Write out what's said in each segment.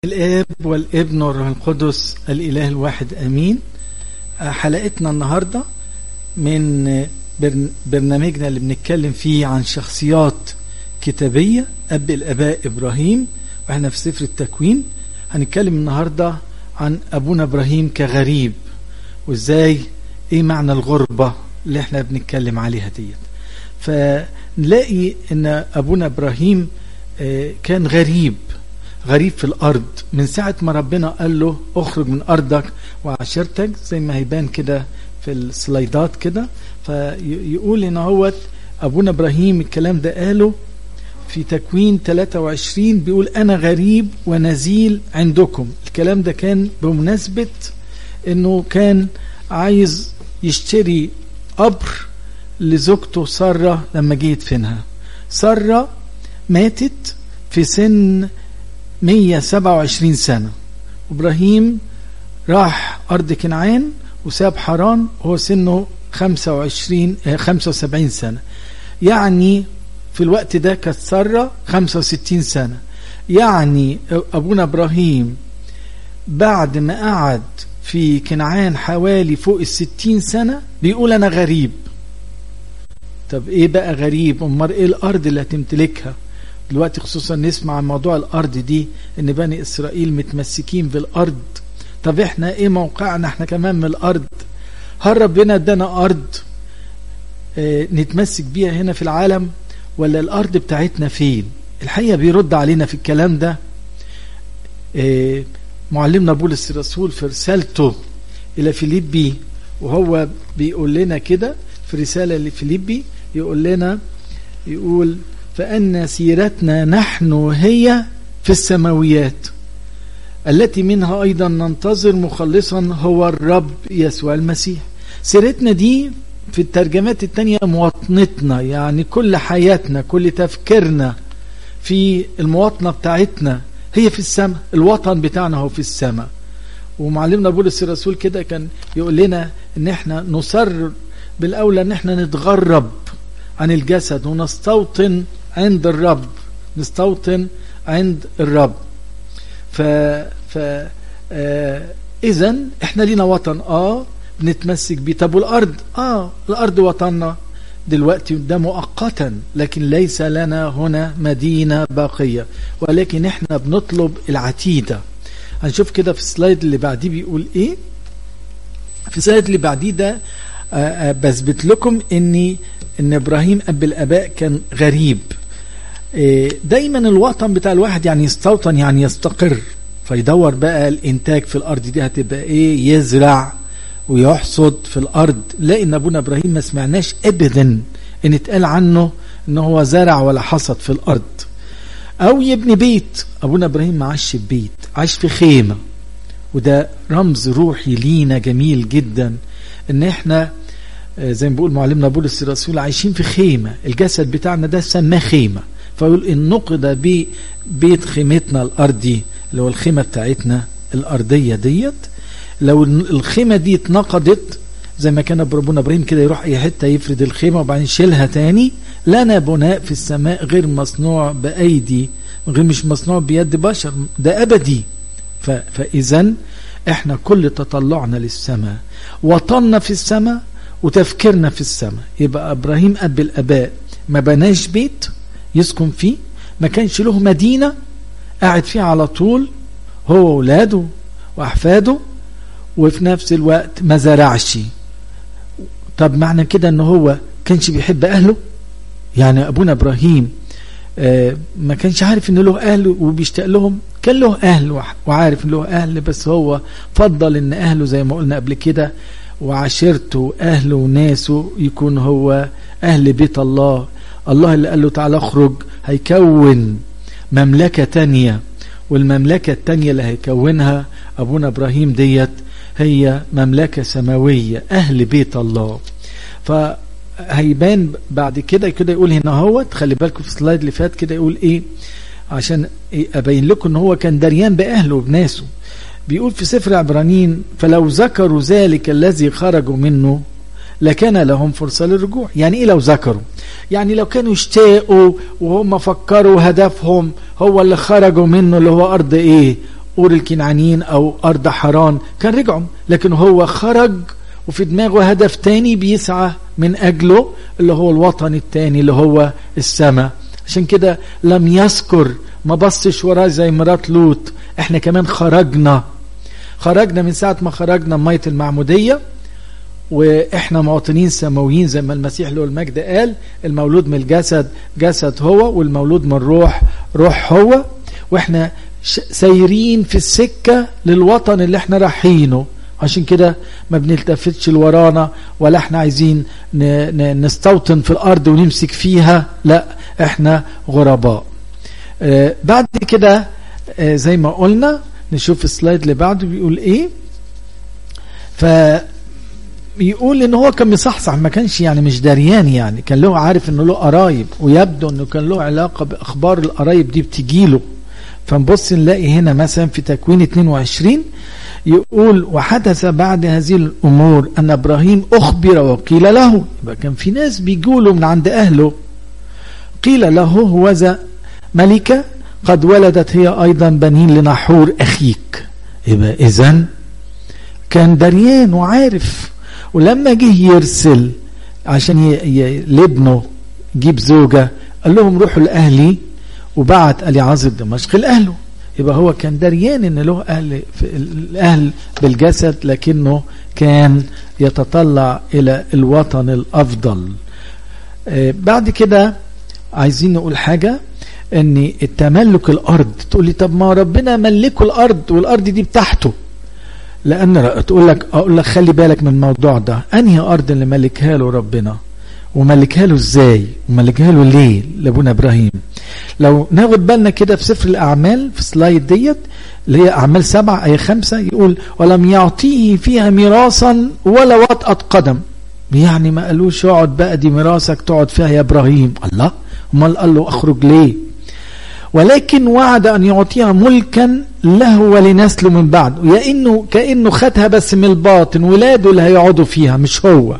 الاب والابن والروح القدس الاله الواحد امين حلقتنا النهارده من برنامجنا اللي بنتكلم فيه عن شخصيات كتابيه اب الاباء ابراهيم واحنا في سفر التكوين هنتكلم النهارده عن ابونا ابراهيم كغريب وازاي ايه معنى الغربه اللي احنا بنتكلم عليها ديت فنلاقي ان ابونا ابراهيم كان غريب غريب في الارض من ساعه ما ربنا قال له اخرج من ارضك وعشيرتك زي ما هيبان كده في السلايدات كده فيقول هنا هوت ابونا ابراهيم الكلام ده قاله في تكوين 23 بيقول انا غريب ونزيل عندكم الكلام ده كان بمناسبه انه كان عايز يشتري قبر لزوجته ساره لما جه يدفنها ساره ماتت في سن 127 سنة إبراهيم راح أرض كنعان وساب حران وهو سنه 25 75 سنة يعني في الوقت ده كانت سارة 65 سنة يعني أبونا إبراهيم بعد ما قعد في كنعان حوالي فوق الستين سنة بيقول أنا غريب طب إيه بقى غريب أمال إيه الأرض اللي هتمتلكها دلوقتي خصوصا نسمع عن موضوع الارض دي ان بني اسرائيل متمسكين بالارض طب احنا ايه موقعنا احنا كمان من الارض هل ربنا ادانا ارض اه نتمسك بيها هنا في العالم ولا الارض بتاعتنا فين الحقيقه بيرد علينا في الكلام ده اه معلمنا بولس الرسول في رسالته الى فيليبي وهو بيقول لنا كده في رساله لفيليبي يقول لنا يقول فأن سيرتنا نحن هي في السماويات التي منها أيضا ننتظر مخلصا هو الرب يسوع المسيح سيرتنا دي في الترجمات التانية مواطنتنا يعني كل حياتنا كل تفكيرنا في المواطنة بتاعتنا هي في السماء الوطن بتاعنا هو في السماء ومعلمنا بولس الرسول كده كان يقول لنا ان احنا نصر بالاولى ان احنا نتغرب عن الجسد ونستوطن عند الرب نستوطن عند الرب ف ف آه اذا احنا لينا وطن اه بنتمسك بيه طب والارض اه الارض وطننا دلوقتي ده مؤقتا لكن ليس لنا هنا مدينه باقيه ولكن احنا بنطلب العتيده هنشوف كده في السلايد اللي بعديه بيقول ايه في السلايد اللي بعديه ده آه آه بثبت لكم اني ان ابراهيم اب الاباء كان غريب دايما الوطن بتاع الواحد يعني يستوطن يعني يستقر فيدور بقى الانتاج في الارض دي هتبقى ايه يزرع ويحصد في الارض لا ان ابونا ابراهيم ما سمعناش ابدا ان اتقال عنه ان هو زرع ولا حصد في الارض او يبني بيت ابونا ابراهيم ما عاش في بيت عاش في خيمه وده رمز روحي لينا جميل جدا ان احنا زي ما بيقول معلمنا بولس الرسول عايشين في خيمه الجسد بتاعنا ده سماه خيمه فيقول ان نقد ببيت خيمتنا الارضي اللي هو الخيمه بتاعتنا الارضيه ديت لو الخيمه دي اتنقضت زي ما كان ابونا ابراهيم كده يروح اي حته يفرد الخيمه وبعدين يشيلها تاني لنا بناء في السماء غير مصنوع بايدي غير مش مصنوع بيد بشر ده ابدي فاذا احنا كل تطلعنا للسماء وطننا في السماء وتفكيرنا في السماء يبقى ابراهيم اب الاباء ما بناش بيت يسكن فيه ما كانش له مدينه قاعد فيها على طول هو واولاده واحفاده وفي نفس الوقت ما زرعش طب معنى كده ان هو كانش بيحب اهله يعني ابونا ابراهيم آه ما كانش عارف ان له اهل وبيشتاق لهم كان له اهل وعارف ان له اهل بس هو فضل ان اهله زي ما قلنا قبل كده وعشيرته أهله وناسه يكون هو أهل بيت الله الله اللي قال له تعالى اخرج هيكون مملكة تانية والمملكة التانية اللي هيكونها أبونا إبراهيم ديت هي مملكة سماوية أهل بيت الله فهيبان بعد كده كده يقول هنا هو خلي بالكم في السلايد اللي فات كده يقول ايه عشان ابين لكم ان هو كان دريان باهله وبناسه بيقول في سفر عبرانيين فلو ذكروا ذلك الذي خرجوا منه لكان لهم فرصة للرجوع يعني ايه لو ذكروا يعني لو كانوا اشتاقوا وهم فكروا هدفهم هو اللي خرجوا منه اللي هو ارض ايه اور الكنعانيين او ارض حران كان رجعوا لكن هو خرج وفي دماغه هدف تاني بيسعى من اجله اللي هو الوطن التاني اللي هو السماء عشان كده لم يذكر ما بصش وراه زي مرات لوط احنا كمان خرجنا خرجنا من ساعة ما خرجنا من مية المعمودية واحنا مواطنين سماويين زي ما المسيح له المجد قال المولود من الجسد جسد هو والمولود من الروح روح هو واحنا سايرين في السكة للوطن اللي احنا رايحينه عشان كده ما بنلتفتش لورانا ولا احنا عايزين نستوطن في الارض ونمسك فيها لا احنا غرباء آه بعد كده آه زي ما قلنا نشوف السلايد اللي بعده بيقول ايه ف بيقول ان هو كان مصحصح ما كانش يعني مش دريان يعني كان له عارف انه له قرايب ويبدو انه كان له علاقه باخبار القرايب دي بتجيله فنبص نلاقي هنا مثلا في تكوين 22 يقول وحدث بعد هذه الامور ان ابراهيم اخبر وقيل له يبقى كان في ناس بيجوا من عند اهله قيل له هوذا ملكه قد ولدت هي ايضا بنين لنحور اخيك يبقى اذا كان دريان وعارف ولما جه يرسل عشان لابنه جيب زوجة قال لهم روحوا لأهلي وبعت أليعازر دمشق لأهله يبقى هو كان دريان ان له أهل, الأهل بالجسد لكنه كان يتطلع إلى الوطن الأفضل آه بعد كده عايزين نقول حاجة ان التملك الأرض تقول لي طب ما ربنا ملكه الأرض والأرض دي بتاعته لان تقول لك اقول لك خلي بالك من الموضوع ده انهي ارض اللي ملكها له ربنا وملكها له ازاي وملكها له ليه لابونا ابراهيم لو ناخد بالنا كده في سفر الاعمال في سلايد ديت اللي هي اعمال سبعة اي خمسة يقول ولم يعطيه فيها ميراثا ولا وطأة قدم يعني ما قالوش اقعد بقى دي ميراثك تقعد فيها يا ابراهيم الله امال قال له اخرج ليه ولكن وعد أن يعطيها ملكا له ولنسله من بعد يا إنه كأنه خدها بس من الباطن ولاده اللي هيقعدوا فيها مش هو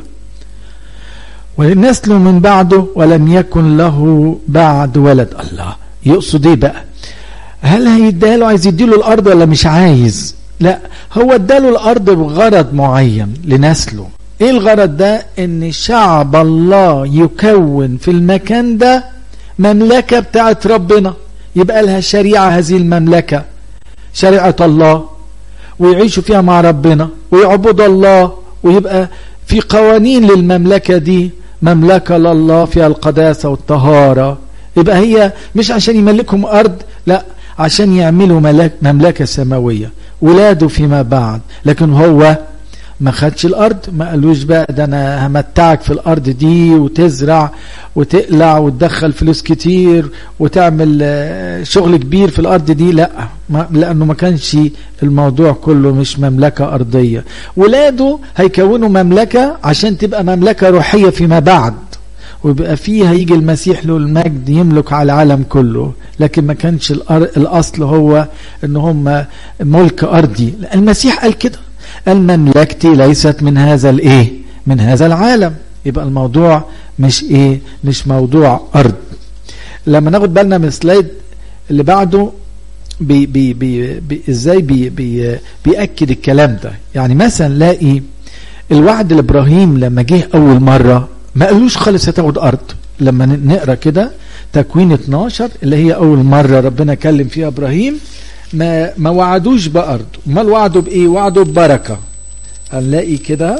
ولنسله من بعده ولم يكن له بعد ولد الله يقصد ايه بقى هل هيديها له عايز يديله الارض ولا مش عايز لا هو اداله الارض بغرض معين لنسله ايه الغرض ده ان شعب الله يكون في المكان ده مملكة بتاعت ربنا يبقى لها شريعة هذه المملكة شريعة الله ويعيشوا فيها مع ربنا ويعبدوا الله ويبقى في قوانين للمملكة دي مملكة لله فيها القداسة والطهارة يبقى هي مش عشان يملكهم أرض لا عشان يعملوا ملك مملكة سماوية ولاده فيما بعد لكن هو ما خدش الارض ما قالوش بقى ده انا همتعك في الارض دي وتزرع وتقلع وتدخل فلوس كتير وتعمل شغل كبير في الارض دي لا ما لانه ما كانش الموضوع كله مش مملكه ارضيه ولاده هيكونوا مملكه عشان تبقى مملكه روحيه فيما بعد ويبقى فيها يجي المسيح له المجد يملك على العالم كله لكن ما كانش الاصل هو ان هم ملك ارضي المسيح قال كده المملكتي ليست من هذا الايه من هذا العالم يبقى الموضوع مش ايه مش موضوع ارض لما ناخد بالنا من السلايد اللي بعده بي بي بي بي ازاي بي بي بيأكد الكلام ده يعني مثلا لاقي الوعد لابراهيم لما جه اول مره ما قالوش خالص هتاخد ارض لما نقرا كده تكوين 12 اللي هي اول مره ربنا كلم فيها ابراهيم ما ما وعدوش بأرض امال وعدوا بإيه وعدوا ببركة هنلاقي كده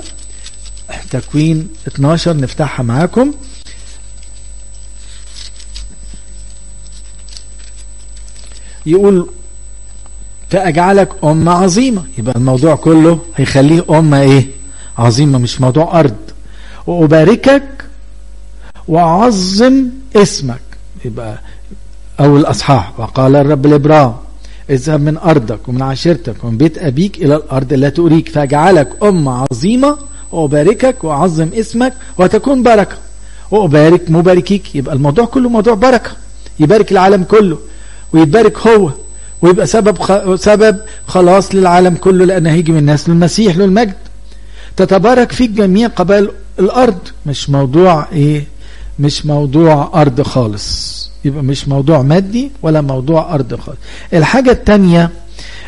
تكوين 12 نفتحها معاكم يقول فأجعلك أمة عظيمة يبقى الموضوع كله هيخليه أمة إيه عظيمة مش موضوع أرض وأباركك وأعظم اسمك يبقى أول الأصحاح وقال الرب لإبراهيم اذهب من أرضك ومن عشيرتك ومن بيت أبيك إلى الأرض التي أريك فأجعلك أمة عظيمة وأباركك وأعظم اسمك وتكون بركة وأبارك مباركيك يبقى الموضوع كله موضوع بركة يبارك العالم كله ويتبارك هو ويبقى سبب خ... سبب خلاص للعالم كله لأن هيجي من نسل المسيح له المجد تتبارك فيك جميع قبائل الأرض مش موضوع إيه مش موضوع أرض خالص يبقى مش موضوع مادي ولا موضوع أرض خالص الحاجة التانية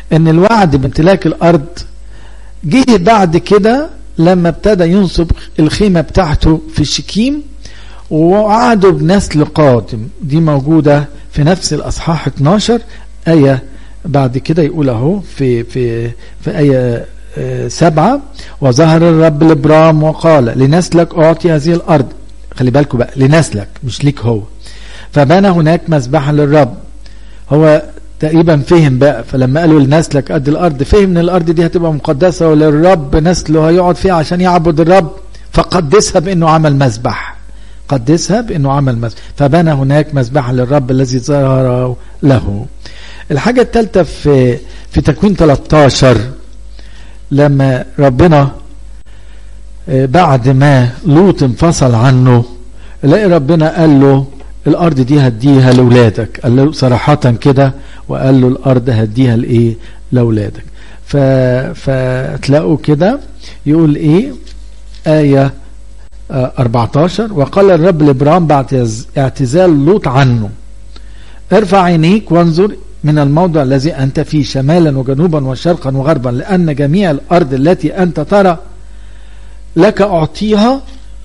ان الوعد بامتلاك الارض جه بعد كده لما ابتدى ينصب الخيمة بتاعته في الشكيم ووعدوا بنسل قادم دي موجودة في نفس الأصحاح 12 آية بعد كده يقول اهو في في في آية سبعة وظهر الرب لابرام وقال لنسلك أعطي هذه الأرض خلي بالكم بقى لنسلك مش ليك هو فبنى هناك مذبحا للرب هو تقريبا فهم بقى فلما قالوا لنسلك قد الارض فهم ان الارض دي هتبقى مقدسه وللرب نسله هيقعد فيها عشان يعبد الرب فقدسها بانه عمل مذبح قدسها بانه عمل مذبح فبنى هناك مذبحا للرب الذي ظهر له الحاجه الثالثه في في تكوين 13 لما ربنا بعد ما لوط انفصل عنه لقي ربنا قال له الارض دي هديها لاولادك قال له صراحه كده وقال له الارض هديها لايه لاولادك ف فتلاقوا كده يقول ايه ايه 14 وقال الرب لابرام بعد اعتزال لوط عنه ارفع عينيك وانظر من الموضع الذي انت فيه شمالا وجنوبا وشرقا وغربا لان جميع الارض التي انت ترى لك اعطيها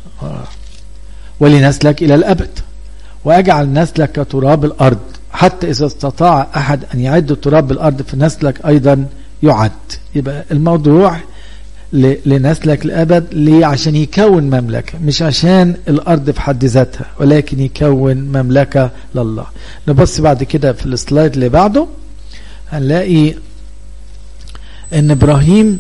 ولنسلك الى الابد واجعل نسلك كتراب الارض حتى اذا استطاع احد ان يعد تراب الارض فنسلك ايضا يعد يبقى الموضوع لنسلك الابد ليه عشان يكون مملكه مش عشان الارض في حد ذاتها ولكن يكون مملكه لله نبص بعد كده في السلايد اللي بعده هنلاقي ان ابراهيم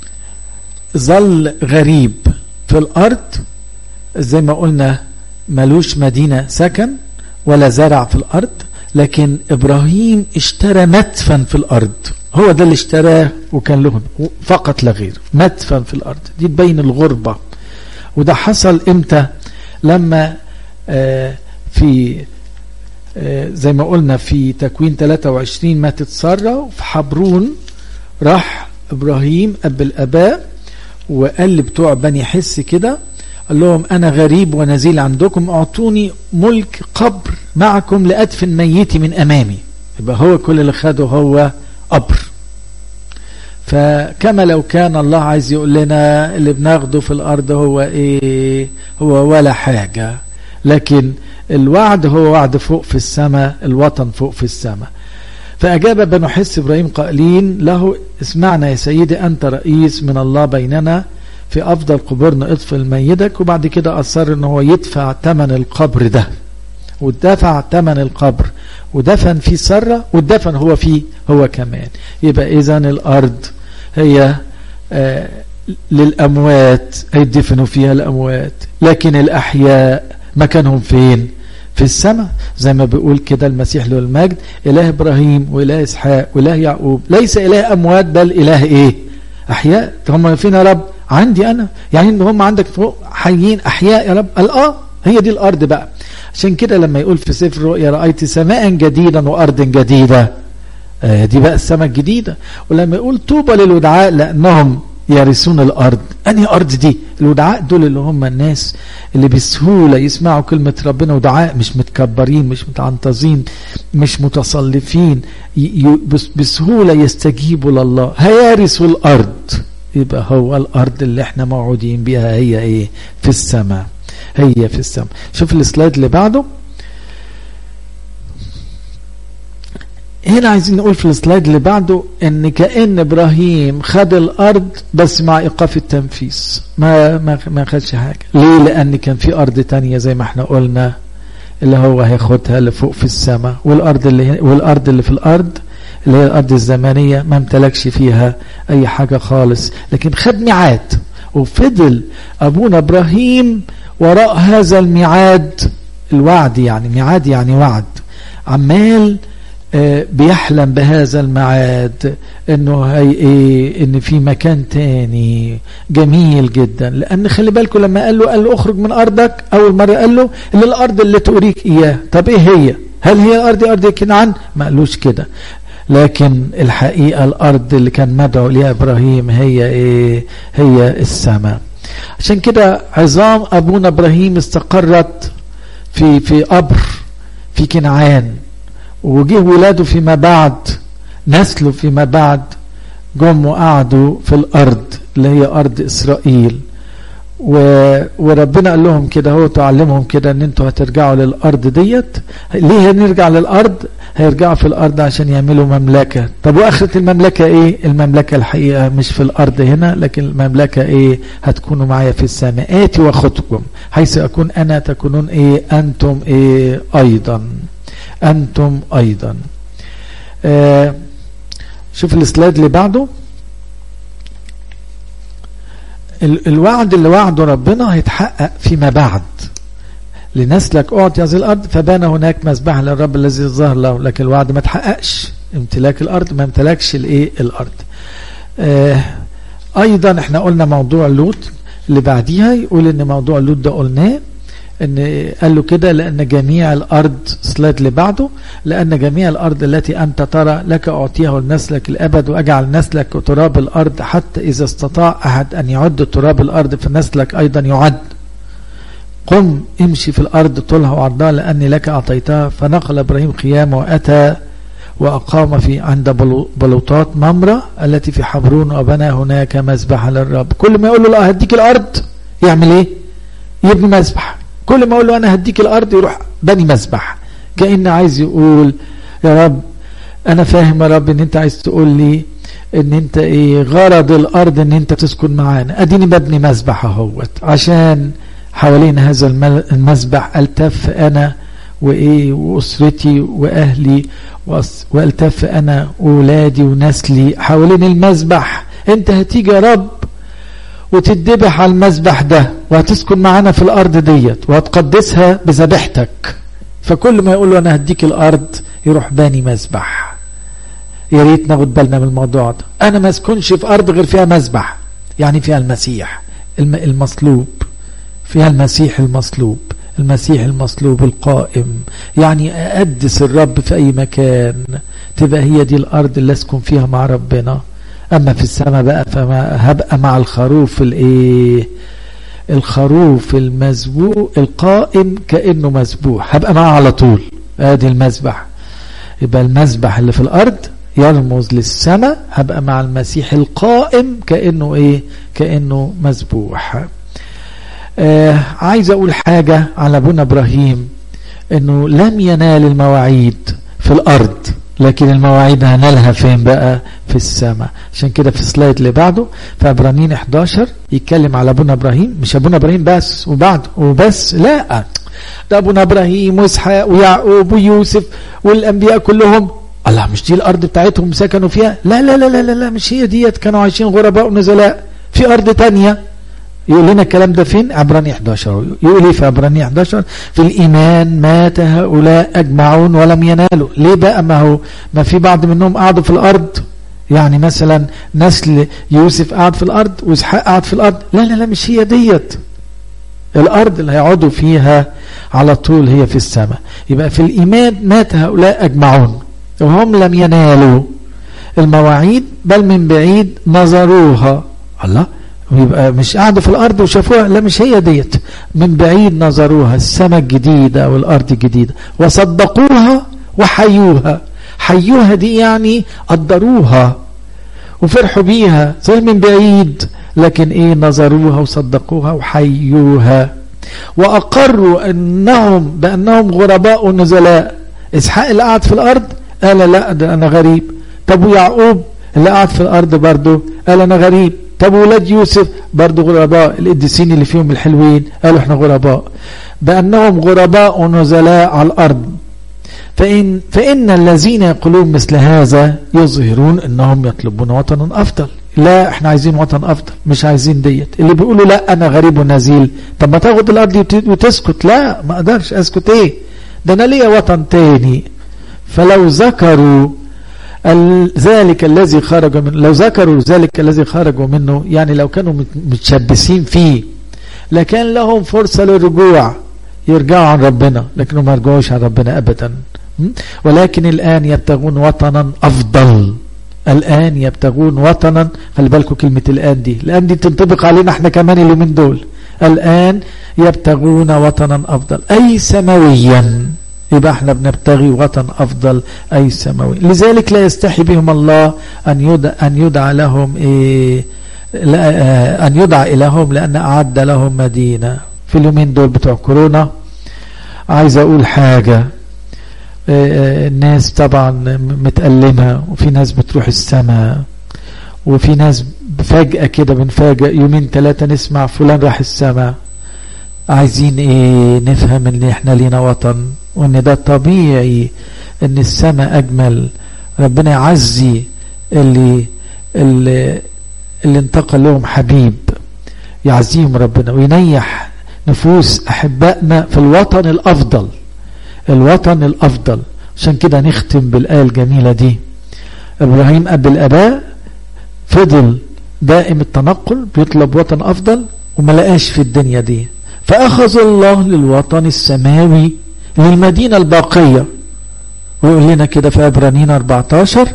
ظل غريب في الارض زي ما قلنا ملوش مدينة سكن ولا زرع في الأرض لكن إبراهيم اشترى مدفن في الأرض هو ده اللي اشتراه وكان له فقط لا غير مدفن في الأرض دي تبين الغربة وده حصل إمتى لما آه في آه زي ما قلنا في تكوين 23 ماتت سارة وفي حبرون راح إبراهيم أب الآباء وقال بتوع بني حس كده قال لهم أنا غريب ونزيل عندكم أعطوني ملك قبر معكم لأدفن ميتي من أمامي يبقى هو كل اللي خده هو قبر فكما لو كان الله عايز يقول لنا اللي بناخده في الأرض هو إيه هو ولا حاجة لكن الوعد هو وعد فوق في السماء الوطن فوق في السماء فأجاب بنو حس إبراهيم قائلين له اسمعنا يا سيدي أنت رئيس من الله بيننا في افضل قبورنا اطفل ميتك وبعد كده اصر ان هو يدفع ثمن القبر ده ودفع ثمن القبر ودفن فيه سرة ودفن هو فيه هو كمان يبقى اذا الارض هي آه للاموات هيدفنوا فيها الاموات لكن الاحياء مكانهم فين في السماء زي ما بيقول كده المسيح له المجد اله ابراهيم واله اسحاق واله يعقوب ليس اله اموات بل اله ايه احياء هم فين يا رب عندي انا يعني ان هم عندك فوق حيين احياء يا رب قال اه هي دي الارض بقى عشان كده لما يقول في سفر الرؤيا رايت سماء جديدا وارض جديده آه دي بقى السماء الجديده ولما يقول طوبى للودعاء لانهم يرثون الارض انهي ارض دي الودعاء دول اللي هم الناس اللي بسهوله يسمعوا كلمه ربنا ودعاء مش متكبرين مش متعنطزين مش متصلفين بسهوله يستجيبوا لله هيرثوا الارض يبقى هو الارض اللي احنا موعودين بيها هي ايه في السماء هي في السماء شوف السلايد اللي بعده هنا عايزين نقول في السلايد اللي بعده ان كان ابراهيم خد الارض بس مع ايقاف التنفيذ ما ما ما خدش حاجه ليه لان كان في ارض تانية زي ما احنا قلنا اللي هو هياخدها اللي فوق في السماء والارض اللي والارض اللي في الارض اللي هي الارض الزمنيه ما امتلكش فيها اي حاجه خالص لكن خد ميعاد وفضل ابونا ابراهيم وراء هذا الميعاد الوعد يعني ميعاد يعني وعد عمال بيحلم بهذا الميعاد انه هي ايه ان في مكان تاني جميل جدا لان خلي بالكم لما قال له قال له اخرج من ارضك اول مره قال له اللي الارض اللي توريك اياه طب ايه هي هل هي الارض ارض كنعان ما قالوش كده لكن الحقيقه الارض اللي كان مدعو ليها ابراهيم هي ايه هي السماء عشان كده عظام ابونا ابراهيم استقرت في في قبر في كنعان وجه ولاده فيما بعد نسله فيما بعد جم وقعدوا في الأرض اللي هي أرض إسرائيل و... وربنا قال لهم كده هو تعلمهم كده ان انتوا هترجعوا للارض ديت ليه هنرجع للارض هيرجعوا في الارض عشان يعملوا مملكه طب واخره المملكه ايه المملكه الحقيقه مش في الارض هنا لكن المملكه ايه هتكونوا معايا في السماء اتي واخدكم حيث اكون انا تكونون ايه انتم ايه ايضا انتم ايضا آه شوف السلايد اللي بعده الوعد اللي وعده ربنا هيتحقق فيما بعد لنسلك اعطي هذه الارض فبان هناك مذبح للرب الذي ظهر له لكن الوعد ما تحققش امتلاك الارض ما امتلكش الايه الارض آه ايضا احنا قلنا موضوع لوط اللي بعديها يقول ان موضوع لوط ده قلناه ان قال له كده لان جميع الارض سلايد اللي بعده لان جميع الارض التي انت ترى لك اعطيها لنسلك الابد واجعل نسلك تراب الارض حتى اذا استطاع احد ان يعد تراب الارض فنسلك ايضا يعد قم امشي في الارض طولها وعرضها لاني لك اعطيتها فنقل ابراهيم خيامه واتى واقام في عند بلوطات ممره التي في حبرون وبنى هناك مذبحا للرب كل ما يقول له لا هديك الارض يعمل ايه يبني مذبح كل ما اقول له انا هديك الارض يروح بني مذبح كأن عايز يقول يا رب انا فاهم يا رب ان انت عايز تقول لي ان انت ايه غرض الارض ان انت تسكن معانا اديني ببني مذبح اهوت عشان حوالين هذا المذبح التف انا وايه واسرتي واهلي والتف انا واولادي ونسلي حوالين المذبح انت هتيجي يا رب وتدبح على المذبح ده وهتسكن معانا في الارض ديت وهتقدسها بذبيحتك فكل ما يقول له انا هديك الارض يروح باني مذبح يا ريت ناخد بالنا من الموضوع ده انا ما اسكنش في ارض غير فيها مذبح يعني فيها المسيح المصلوب فيها المسيح المصلوب المسيح المصلوب القائم يعني أقدس الرب في أي مكان تبقى هي دي الأرض اللي أسكن فيها مع ربنا أما في السماء بقى فما هبقى مع الخروف الإيه الخروف المذبوح القائم كأنه مذبوح هبقى معه على طول ادي المذبح يبقى المذبح اللي في الأرض يرمز للسماء هبقى مع المسيح القائم كأنه إيه كأنه مذبوح آه عايز أقول حاجة على أبونا إبراهيم أنه لم ينال المواعيد في الأرض لكن المواعيد هنالها فين بقى في السماء عشان كده في السلايد اللي بعده في عبرانيين 11 يتكلم على ابونا ابراهيم مش ابونا ابراهيم بس وبعد وبس لا ده ابونا ابراهيم واسحاق ويعقوب ويوسف والانبياء كلهم الله مش دي الارض بتاعتهم سكنوا فيها لا لا لا لا لا مش هي ديت كانوا عايشين غرباء ونزلاء في ارض تانية يقول لنا الكلام ده فين عبراني 11 يقول ايه في عبراني 11 في الايمان مات هؤلاء اجمعون ولم ينالوا ليه بقى ما هو ما في بعض منهم قعدوا في الارض يعني مثلا نسل يوسف قعد في الارض واسحاق قعد في الارض لا لا لا مش هي ديت الارض اللي هيقعدوا فيها على طول هي في السماء يبقى في الايمان مات هؤلاء اجمعون وهم لم ينالوا المواعيد بل من بعيد نظروها الله ويبقى مش قعدوا في الارض وشافوها لا مش هي ديت من بعيد نظروها السماء الجديده والارض الجديده وصدقوها وحيوها حيوها دي يعني قدروها وفرحوا بيها زي من بعيد لكن ايه نظروها وصدقوها وحيوها واقروا انهم بانهم غرباء ونزلاء اسحاق اللي قعد في الارض قال لا ده انا غريب طب ويعقوب اللي قعد في الارض برضه قال انا غريب طب ولاد يوسف برضه غرباء القديسين اللي فيهم الحلوين قالوا احنا غرباء بأنهم غرباء ونزلاء على الأرض فإن, فإن الذين يقولون مثل هذا يظهرون أنهم يطلبون وطنا أفضل لا احنا عايزين وطن أفضل مش عايزين ديت اللي بيقولوا لا أنا غريب ونزيل طب ما تاخد الأرض وتسكت لا ما أقدرش أسكت إيه ده أنا ليا وطن تاني فلو ذكروا ذلك الذي خرج من لو ذكروا ذلك الذي خرجوا منه يعني لو كانوا متشبسين فيه لكان لهم فرصة للرجوع يرجعوا عن ربنا لكنهم ما رجعوش عن ربنا أبدا ولكن الآن يبتغون وطنا أفضل الآن يبتغون وطنا خلي بالكم كلمة الآن دي الآن دي تنطبق علينا احنا كمان اللي من دول الآن يبتغون وطنا أفضل أي سماويا يبقى احنا بنبتغي وطن أفضل أي سماوي لذلك لا يستحي بهم الله أن يدعى, أن يدعى لهم إيه لا أن يدعى إليهم لأن أعد لهم مدينة في اليومين دول بتوع كورونا عايز أقول حاجة الناس طبعا متألمة وفي ناس بتروح السماء وفي ناس فجأة كده بنفاجئ يومين ثلاثة نسمع فلان راح السماء عايزين ايه نفهم ان احنا لينا وطن وان ده طبيعي ان السماء اجمل ربنا يعزي اللي اللي, اللي انتقل لهم حبيب يعزيهم ربنا وينيح نفوس احبائنا في الوطن الافضل الوطن الافضل عشان كده نختم بالايه الجميله دي ابراهيم اب الاباء فضل دائم التنقل بيطلب وطن افضل وما لقاش في الدنيا دي فاخذ الله للوطن السماوي للمدينه الباقيه ويقول لنا كده في عبرانيين 14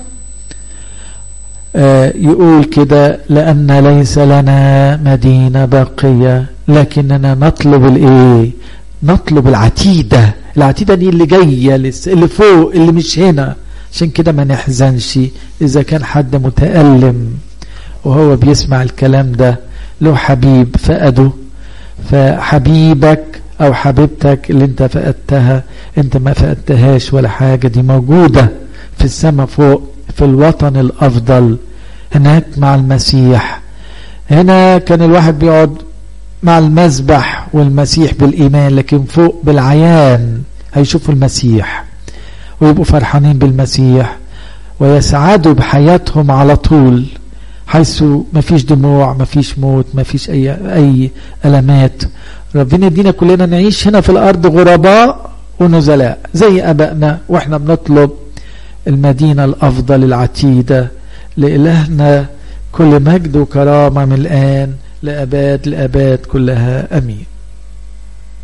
آه يقول كده لأن ليس لنا مدينة باقية لكننا نطلب الايه نطلب العتيدة العتيدة دي اللي جاية اللي فوق اللي مش هنا عشان كده ما نحزنش إذا كان حد متألم وهو بيسمع الكلام ده له حبيب فقده فحبيبك أو حبيبتك اللي انت فقدتها انت ما فقدتهاش ولا حاجة دي موجودة في السماء فوق في الوطن الأفضل هناك مع المسيح هنا كان الواحد بيقعد مع المذبح والمسيح بالإيمان لكن فوق بالعيان هيشوفوا المسيح ويبقوا فرحانين بالمسيح ويسعدوا بحياتهم على طول حيث ما فيش دموع ما فيش موت ما فيش أي, أي ألمات ربنا يدينا كلنا نعيش هنا في الأرض غرباء ونزلاء زي أبائنا وإحنا بنطلب المدينة الأفضل العتيدة لإلهنا كل مجد وكرامة من الآن لأباد لأباد كلها أمين